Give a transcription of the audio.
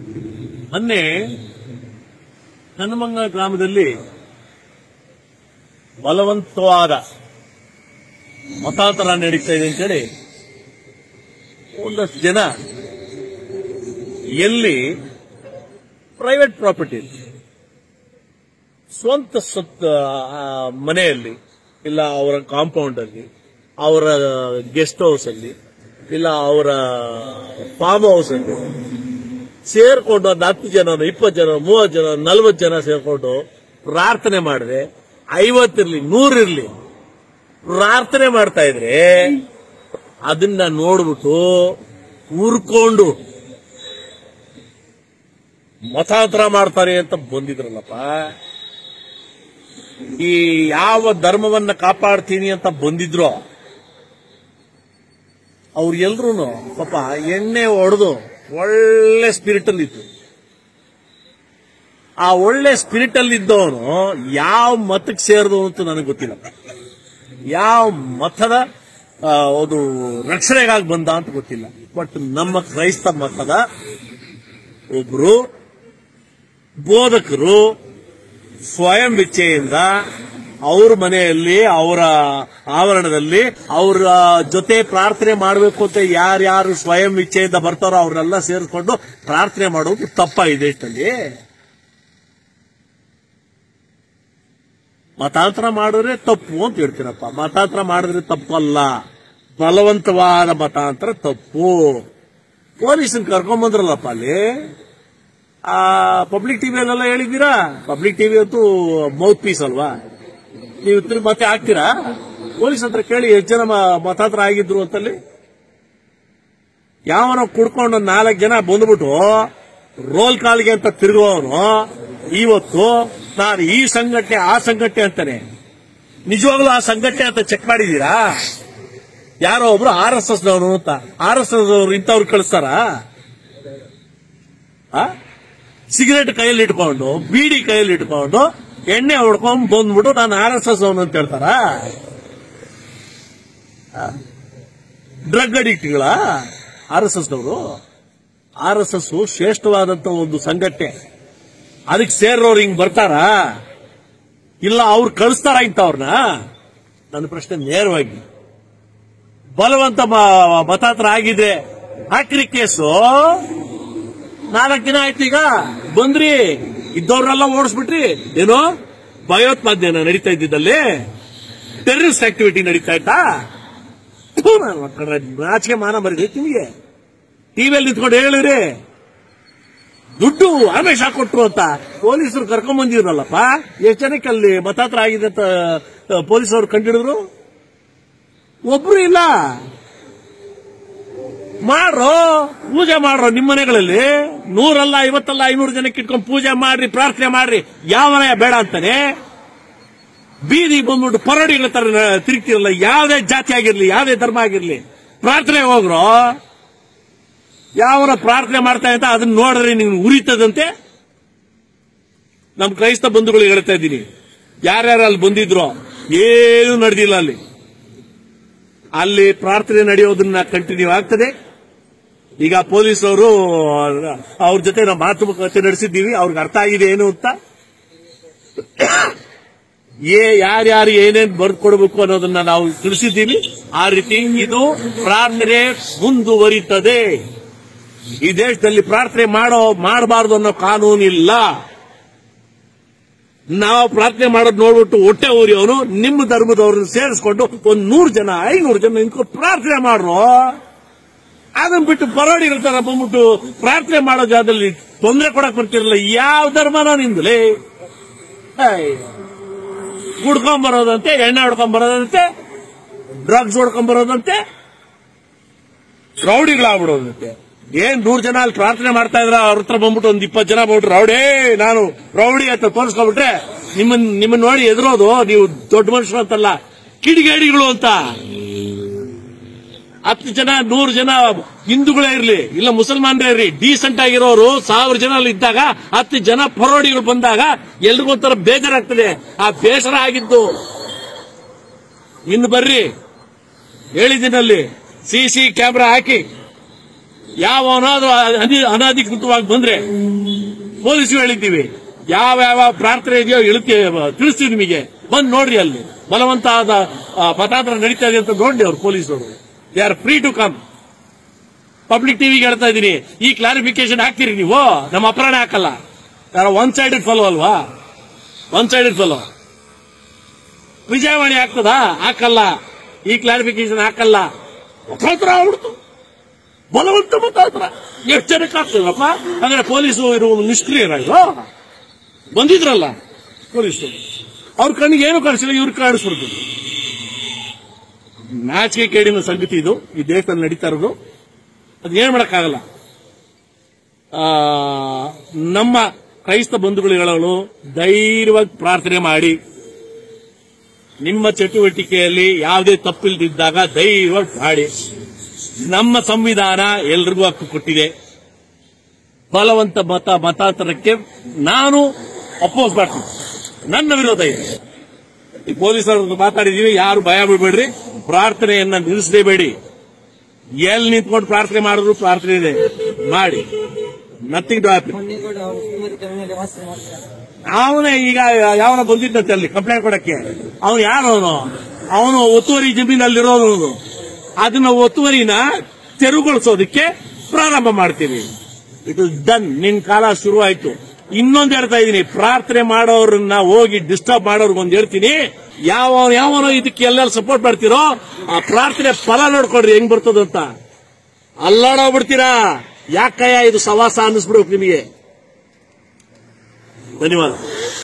ಮೊನ್ನೆ ಹನುಮಂಗ ಗ್ರಾಮದಲ್ಲಿ ಬಲವಂತವಾದ ಮತಾಂತರ ನಡೀತಾ ಇದೆ ಅಂತೇಳಿ ಒಂದಷ್ಟು ಜನ ಎಲ್ಲಿ ಪ್ರೈವೇಟ್ ಪ್ರಾಪರ್ಟಿ ಸ್ವಂತ ಸ್ವತ್ ಆ, ಮನೆಯಲ್ಲಿ ಇಲ್ಲ ಅವರ ಕಾಂಪೌಂಡ್ ಅಲ್ಲಿ ಅವರ ಗೆಸ್ಟ್ ಹೌಸ್ ಅಲ್ಲಿ ಇಲ್ಲ ಅವರ ಫಾರ್ಮ್ ಹೌಸ್ ಅಲ್ಲಿ ಸೇರ್ಕೊಂಡು ಒಂದು ಹತ್ತು ಜನ ಇಪ್ಪತ್ತು ಜನ ಮೂವತ್ತು ಜನ ನಲ್ವತ್ತು ಜನ ಸೇರ್ಕೊಂಡು ಪ್ರಾರ್ಥನೆ ಮಾಡಿದ್ರೆ ಐವತ್ತಿರ್ಲಿ ನೂರಿರ್ಲಿ ಪ್ರಾರ್ಥನೆ ಮಾಡ್ತಾ ಇದ್ರೆ ಅದನ್ನ ನೋಡ್ಬಿಟ್ಟು ಊರ್ಕೊಂಡು ಮತಾಂತರ ಮಾಡ್ತಾರೆ ಅಂತ ಬಂದಿದ್ರಲ್ಲಪ್ಪ ಈ ಯಾವ ಧರ್ಮವನ್ನ ಕಾಪಾಡ್ತೀನಿ ಅಂತ ಬಂದಿದ್ರು ಅವ್ರು ಎಲ್ರು ಪಾಪ ಎಣ್ಣೆ ಹೊಡೆದು ಒಳ್ಳೆ ಸ್ಪಿರಿಟ್ ಅಲ್ಲಿ ಇತ್ತು ಆ ಒಳ್ಳೆ ಸ್ಪಿರಿಟ್ ಅಲ್ಲಿ ಇದ್ದವನು ಯಾವ ಮತಕ್ಕೆ ಸೇರಿದವನು ಅಂತ ನನಗೆ ಗೊತ್ತಿಲ್ಲ ಯಾವ ಮತದ ಆ, ಒಂದು ರಕ್ಷಣೆಗಾಗಿ ಬಂದ ಅಂತ ಗೊತ್ತಿಲ್ಲ ಬಟ್ ನಮ್ಮ ಕ್ರೈಸ್ತ ಮತದ ಒಬ್ರು ಬೋಧಕರು ಸ್ವಯಂ ಇಚ್ಛೆಯಿಂದ ಅವ್ರ ಮನೆಯಲ್ಲಿ ಅವರ ಆವರಣದಲ್ಲಿ ಅವರ ಜೊತೆ ಪ್ರಾರ್ಥನೆ ಮಾಡಬೇಕು ಅಂತ ಯಾರ್ಯಾರು ಸ್ವಯಂ ಇಚ್ಛೆಯಿಂದ ಬರ್ತಾರೋ ಅವ್ರನ್ನೆಲ್ಲ ಸೇರಿಸ್ಕೊಂಡು ಪ್ರಾರ್ಥನೆ ಮಾಡೋದು ತಪ್ಪ ಈ ದೇಶದಲ್ಲಿ ಮತಾಂತರ ಮಾಡಿದ್ರೆ ತಪ್ಪು ಅಂತ ಹೇಳ್ತೀರಪ್ಪ ಮತಾಂತರ ಮಾಡಿದ್ರೆ ತಪ್ಪಲ್ಲ ಬಲವಂತವಾದ ಮತಾಂತರ ತಪ್ಪು ಪೊಲೀಸನ್ ಕರ್ಕೊಂಬಂದ್ರಲ್ಲಪ್ಪ ಅಲ್ಲಿ ಆ ಪಬ್ಲಿಕ್ ಟಿವಿಯಲ್ಲೆಲ್ಲ ಹೇಳಿದ್ದೀರಾ ಪಬ್ಲಿಕ್ ಟಿವಿ ಅಂತೂ ಮೌತ್ ಪೀಸ್ ಅಲ್ವಾ ನೀವು ತಿರುಗಿ ಮತ್ತೆ ಹಾಕ್ತೀರಾ ಪೊಲೀಸ್ ಹತ್ರ ಕೇಳಿ ಎಷ್ಟು ಜನ ಮ- ಮತಾಂತರ ಆಗಿದ್ರು ಅಂತಲ್ಲಿ ಯಾವನೋ ಕುಡ್ಕೊಂಡು ನಾಲ್ಕು ಜನ ಬಂದ್ಬಿಟ್ಟು ರೋಲ್ ಕಾಲ್ಗೆ ಅಂತ ತಿರುಗುವವನು ಇವತ್ತು ನಾನು ಈ ಸಂಘಟನೆ ಆ ಸಂಘಟನೆ ಅಂತಾನೆ ನಿಜವಾಗ್ಲೂ ಆ ಸಂಘಟನೆ ಅಂತ ಚೆಕ್ ಮಾಡಿದೀರಾ ಯಾರೋ ಒಬ್ರು ಆರ್ ಎಸ್ ಎಸ್ ನವರು ಅಂತ ಆರ್ ಎಸ್ ಎಸ್ ಅವರು ಇಂಥವ್ರು ಕಳಿಸ್ತಾರ ಸಿಗರೇಟ್ ಕೈಯಲ್ಲಿ ಇಟ್ಕೊಂಡು ಬೀಡಿ ಕೈಯಲ್ಲಿ ಇಟ್ಕೊಂಡು ಎಣ್ಣೆ ಹೊಡ್ಕೊಂಡ್ ಬಂದ್ಬಿಟ್ಟು ನಾನು ಆರ್ ಎಸ್ ಎಸ್ ಅವನು ಅಂತ ಹೇಳ್ತಾರ ಡ್ರಗ್ ಅಡಿಕ್ಟ್ಗಳ ಆರ್ ಎಸ್ ಎಸ್ ನವರು ಆರ್ ಎಸ್ ಎಸ್ ಶ್ರೇಷ್ಠವಾದಂತ ಒಂದು ಸಂಘಟನೆ ಅದಕ್ಕೆ ಸೇರೋರು ಹಿಂಗ್ ಬರ್ತಾರಾ ಇಲ್ಲ ಅವ್ರು ಕಳಿಸ್ತಾರ ಇಂಥವ್ರನ್ನ ನನ್ನ ಪ್ರಶ್ನೆ ನೇರವಾಗಿ ಬಲವಂತ ಮ- ಮತಾಂತರ ಆಗಿದೆ ಹಾಕ್ರಿ ಕೇಸು ನಾಲ್ಕು ದಿನ ಆಯ್ತು ಈಗ ಬಂದ್ರಿ ಇದ್ದವ್ರನ್ನೆಲ್ಲ ಓಡಿಸ್ಬಿಟ್ರಿ ಏನೋ ಭಯೋತ್ಪಾದನೆ ನಡೀತಾ ಇದ್ದಿದ್ದಲ್ಲಿ ಟೆರರಿಸ್ಟ್ ಆಕ್ಟಿವಿಟಿ ನಡೀತಾ ಇತ್ತಾ ಥು, ನನ್ನ ಮಕ್ಕಳ್ರೆ, ನಾಚಿಕೆ ಮಾನ ಬರೀ ನಿಮಗೆ ಟಿವಿಯಲ್ಲಿ ನಿಂತ್ಕೊಂಡು ಹೇಳಿರಿ ದುಡ್ಡು ಆಮೇಶ ಕೊಟ್ರು ಅಂತ ಪೊಲೀಸರು ಕರ್ಕೊಂಡ್ ಬಂದಿದ್ರಲ್ಲಪ್ಪ ಎಷ್ಟು ಜನಕ್ಕೆ ಅಲ್ಲಿ ಮತಾಂತರ ಆಗಿದೆ ಅಂತ ಪೊಲೀಸರು ಕಂಡಿಡಿದ್ರು ಒಬ್ರು ಇಲ್ಲ ಮಾಡ್ರೋ ಪೂಜೆ ಮಾಡ್ರೋ ನಿಮ್ಮ ಮನೆಗಳಲ್ಲಿ ನೂರಲ್ಲ ಐವತ್ತಲ್ಲ ಐನೂರು ಜನಕ್ಕೆ ಇಟ್ಕೊಂಡು ಪೂಜೆ ಮಾಡ್ರಿ ಪ್ರಾರ್ಥನೆ ಮಾಡ್ರಿ ಯಾವನ ಬೇಡ ಅಂತಾನೆ ಬೀದಿ ಬಂದ್ಬಿಟ್ಟು ಪರಡಿಗಳ ತರ ನ- ತಿರುಗ್ತಿರಲ್ಲ ಯಾವುದೇ ಜಾತಿ ಆಗಿರ್ಲಿ ಯಾವುದೇ ಧರ್ಮ ಆಗಿರ್ಲಿ ಪ್ರಾರ್ಥನೆ ಹೋಗ್ರೋ ಯಾವನ ಪ್ರಾರ್ಥನೆ ಮಾಡ್ತಾ ಅಂತ ಅದನ್ನ ನೋಡಿದ್ರೆ ನಿಮ್ಗೆ ಉರಿತದಂತೆ ನಮ್ ಕ್ರೈಸ್ತ ಬಂಧುಗಳಿಗೆ ಹೇಳ್ತಾ ಇದ್ದೀನಿ ಯಾರ್ಯಾರು ಅಲ್ಲಿ ಬಂದಿದ್ರು ಏನು ನಡೆದಿಲ್ಲ ಅಲ್ಲಿ ಅಲ್ಲಿ ಪ್ರಾರ್ಥನೆ ನಡೆಯೋದನ್ನ ಕಂಟಿನ್ಯೂ ಆಗ್ತದೆ ಈಗ ಪೊಲೀಸ್ ಅವರು ಅವ್ರ ಜೊತೆ ನಾವು ಮಾತುಕತೆ ನಡೆಸಿದ್ದೀವಿ ಅವ್ರಿಗೆ ಅರ್ಥ ಆಗಿದೆ ಏನು ಅಂತ ಏ ಯಾರ್ಯಾರು ಏನೇನ್ ಬರ್ದು ಕೊಡಬೇಕು ಅನ್ನೋದನ್ನ ನಾವು ತಿಳಿಸಿದ್ದೀವಿ ಆ ರೀತಿ ಇದು ಪ್ರಾರ್ಥನೆ ಮುಂದುವರಿತದೆ ಈ ದೇಶದಲ್ಲಿ ಪ್ರಾರ್ಥನೆ ಮಾಡೋ ಮಾಡಬಾರದು ಅನ್ನೋ ಕಾನೂನಿಲ್ಲ ನಾವು ಪ್ರಾರ್ಥನೆ ಮಾಡೋದು ನೋಡ್ಬಿಟ್ಟು ಹೊಟ್ಟೆ ಊರಿಯವನು ನಿಮ್ಮ ಧರ್ಮದವ್ರನ್ನ ಸೇರಿಸ್ಕೊಂಡು ಒಂದ್ ನೂರು ಜನ ಐನೂರು ಜನ ನಿಂತ್ಕೊಂಡು ಪ್ರಾರ್ಥನೆ ಮಾಡ್ರು ಅದನ್ನ ಬಿಟ್ಟು ಪರೋಡಿಗಳ ತರ ಬಂದ್ಬಿಟ್ಟು ಪ್ರಾರ್ಥನೆ ಮಾಡೋ ಜಾಗದಲ್ಲಿ ತೊಂದರೆ ಕೊಡಕ್ ಬರ್ತಿರಲ್ಲ ಯಾವ ಧರ್ಮನೋ ನಿಂದಲೇ ಕುಡ್ಕೊಂಡ್ ಬರೋದಂತೆ ಎಣ್ಣೆ ಹೊಡ್ಕೊಂಡ್ ಬರೋದಂತೆ ಡ್ರಗ್ಸ್ ಹೊಡ್ಕೊಂಡ್ ಬರೋದಂತೆ ರೌಡಿಗಳಾಗ್ಬಿಡೋದಂತೆ ಏನ್ ನೂರ್ ಜನ ಅಲ್ಲಿ ಪ್ರಾರ್ಥನೆ ಮಾಡ್ತಾ ಇದ್ರ ಅವ್ರ ಹತ್ರ ಬಂದ್ಬಿಟ್ಟು ಒಂದ್ ಇಪ್ಪತ್ತು ಜನ ಬಂದ್ಬಿಟ್ಟು ರೌಡಿ ನಾನು ರೌಡಿ ಅಂತ ತೋರಿಸ್ಕೊಂಡ್ಬಿಟ್ರೆ ನಿಮ್ಮನ್ ನಿಮ್ಮನ್ನ ನೋಡಿ ಎದುರೋದು ನೀವು ದೊಡ್ಡ ಮನುಷ್ಯರು ಅಂತಲ್ಲ ಕಿಡಿಗೇಡಿಗಳು ಅಂತ ಹತ್ತು ಜನ ನೂರು ಜನ ಹಿಂದೂಗಳೇ ಇರ್ಲಿ ಇಲ್ಲ ಮುಸಲ್ಮಾನರೇ ಇರ್ಲಿ ಡೀಸೆಂಟ್ ಆಗಿರೋರು ಸಾವಿರ ಜನ ಅಲ್ಲಿ ಇದ್ದಾಗ ಹತ್ತು ಜನ ಪರೋಡಿಗಳು ಬಂದಾಗ ಎಲ್ರಿಗೊಂಥರ ಬೇಜಾರಾಗ್ತದೆ ಆ ಬೇಸರ ಆಗಿದ್ದು ಇನ್ನು ಬರ್ರಿ ಹೇಳಿದ್ದೀನಲ್ಲಿ ಸಿ ಸಿ ಕ್ಯಾಮ್ರಾ ಹಾಕಿ ಯಾವನಾದ್ರೂ ಅನಿ- ಅನಧಿಕೃತವಾಗಿ ಬಂದ್ರೆ ಪೊಲೀಸ್ ಹೇಳಿದ್ದೀವಿ ಯಾವ ಯಾವ ಪ್ರಾರ್ಥನೆ ಇದೆಯೋ ಹೇಳ್ತೀವಿ ತಿಳಿಸ್ತೀವಿ ನಿಮಗೆ ಬಂದ್ ನೋಡ್ರಿ ಅಲ್ಲಿ ಬಲವಂತ ಆದ ಆ, ಪಥಾಂತರ ನಡೀತಾ ಇದೆ ಅಂತ ನೋಡಿ ಅವ್ರು ಪೊಲೀಸರು they are free to come public ಟಿವಿಗೆ ಹೇಳ್ತಾ ಇದ್ದೀನಿ ಈ ಕ್ಲಾರಿಫಿಕೇಶನ್ ಹಾಕ್ತೀರಿ ನೀವು ನಮ್ಮ ಅಪರಾಣ ಹಾಕಲ್ಲ ಯಾರ ಒನ್ ಸೈಡೆಡ್ ಫಾಲೋ ಅಲ್ವಾ ಒನ್ ಸೈಡೆಡ್ ಫಾಲೋ ವಿಜಯವಾಣಿ ಹಾಕ್ತದಾ ಹಾಕಲ್ಲ ಈ ಕ್ಲಾರಿಫಿಕೇಶನ್ ಹಾಕಲ್ಲ ಮತಾಂತರ ಆಗ್ಬಿಡ್ತು ಬಲವಂತ ಮತಾಂತರ ಎಷ್ಟು ಜನಕ್ಕೆ ಆಗ್ತದಪ್ಪ ಅಂದ್ರೆ ಪೊಲೀಸು ಇರುವ ನಿಷ್ಕ್ರಿಯರಾಗ ಬಂದಿದ್ರಲ್ಲ ಪೊಲೀಸರು ಅವ್ರ ಕಣ್ಣಿಗೆ ಏನು ಕಾಣಿಸಿಲ್ಲ ಇವ್ರು ಕಾಣಿಸ್ಬಿಡ್ತು ನಾಚಿಕೆ ಕೇಡಿನ ಸಂಗತಿ ಇದು ಈ ದೇಶದಲ್ಲಿ ನಡೀತಾ ಇರೋದು ಅದು ಏನ್ ಮಾಡಕ್ಕಾಗಲ್ಲ ಆ, ನಮ್ಮ ಕ್ರೈಸ್ತ ಬಂಧುಗಳು ಧೈರ್ಯವಾಗಿ ಪ್ರಾರ್ಥನೆ ಮಾಡಿ ನಿಮ್ಮ ಚಟುವಟಿಕೆಯಲ್ಲಿ ಯಾವುದೇ ತಪ್ಪಿಲ್ದಿದ್ದಾಗ ಧೈರ್ಯವಾಗಿ ಮಾಡಿ ನಮ್ಮ ಸಂವಿಧಾನ ಎಲ್ರಿಗೂ ಹಕ್ಕು ಕೊಟ್ಟಿದೆ ಬಲವಂತ ಮತ ಮತಾಂತರಕ್ಕೆ ನಾನು ಅಪೋಸ್ ಮಾಡ್ತೀನಿ ನನ್ನ ವಿರೋಧ ಇದೆ ಈ ಪೊಲೀಸರು ಮಾತಾಡಿದೀವಿ ಯಾರು ಭಯ ಬಿಡಬೇಡ್ರಿ ಪ್ರಾರ್ಥನೆಯನ್ನ ನಿಲ್ಲಿಸಲೇಬೇಡಿ ಎಲ್ಲಿ ನಿಂತ್ಕೊಂಡು ಪ್ರಾರ್ಥನೆ ಮಾಡಿದ್ರು ಪ್ರಾರ್ಥನೆ ಇದೆ ಮಾಡಿ ನಥಿಂಗ್ ಟು ಹ್ಯಾಪನ್ ಮೊನ್ನೆ ಕೂಡ ಅವರು ಸುಮಾರು ಮೇಲೆ ವಾಸ ಮಾಡ್ತಾರೆ ಅವನೇ ಈಗ ಯಾವನ ಬಂದಿದ್ದಂತೆ ಅಲ್ಲಿ ಕಂಪ್ಲೇಂಟ್ ಕೊಡಕ್ಕೆ ಅವನು ಯಾರು ಅವನು ಅವನು ಒತ್ತುವರಿ ಜಮೀನಲ್ಲಿರೋನು ಅವ್ನು. ಅದನ್ನ ಒತ್ತುವರಿನ ತೆರವುಗೊಳಿಸೋದಕ್ಕೆ ಪ್ರಾರಂಭ ಮಾಡ್ತೀವಿ ಇಟ್ ಇಸ್ ಡನ್ ನಿನ್ ಕಾಲ ಶುರು ಆಯ್ತು ಇನ್ನೊಂದು ಹೇಳ್ತಾ ಇದೀನಿ ಪ್ರಾರ್ಥನೆ ಮಾಡೋರನ್ನ ಹೋಗಿ ಡಿಸ್ಟರ್ಬ್ ಮಾಡೋರ್ಗೆ ಒಂದ್ ಹೇಳ್ತೀನಿ ಯಾವ ಯಾವನೋ ಇದಕ್ಕೆ ಎಲ್ಲೆಲ್ಲ ಸಪೋರ್ಟ್ ಮಾಡ್ತೀರೋ ಆ ಪ್ರಾರ್ಥನೆ ಫಲ ನೋಡ್ಕೊಡ್ರಿ ಹೆಂಗ್ ಬರ್ತದಂತ ಅಲ್ಲಾಡೋಗ್ಬಿಡ್ತೀರಾ ಯಾಕಯ್ಯ ಇದು ಸವಾಸ ಅನ್ನಿಸ್ಬಿಡ್ಬೇಕು ನಿಮಗೆ ಧನ್ಯವಾದ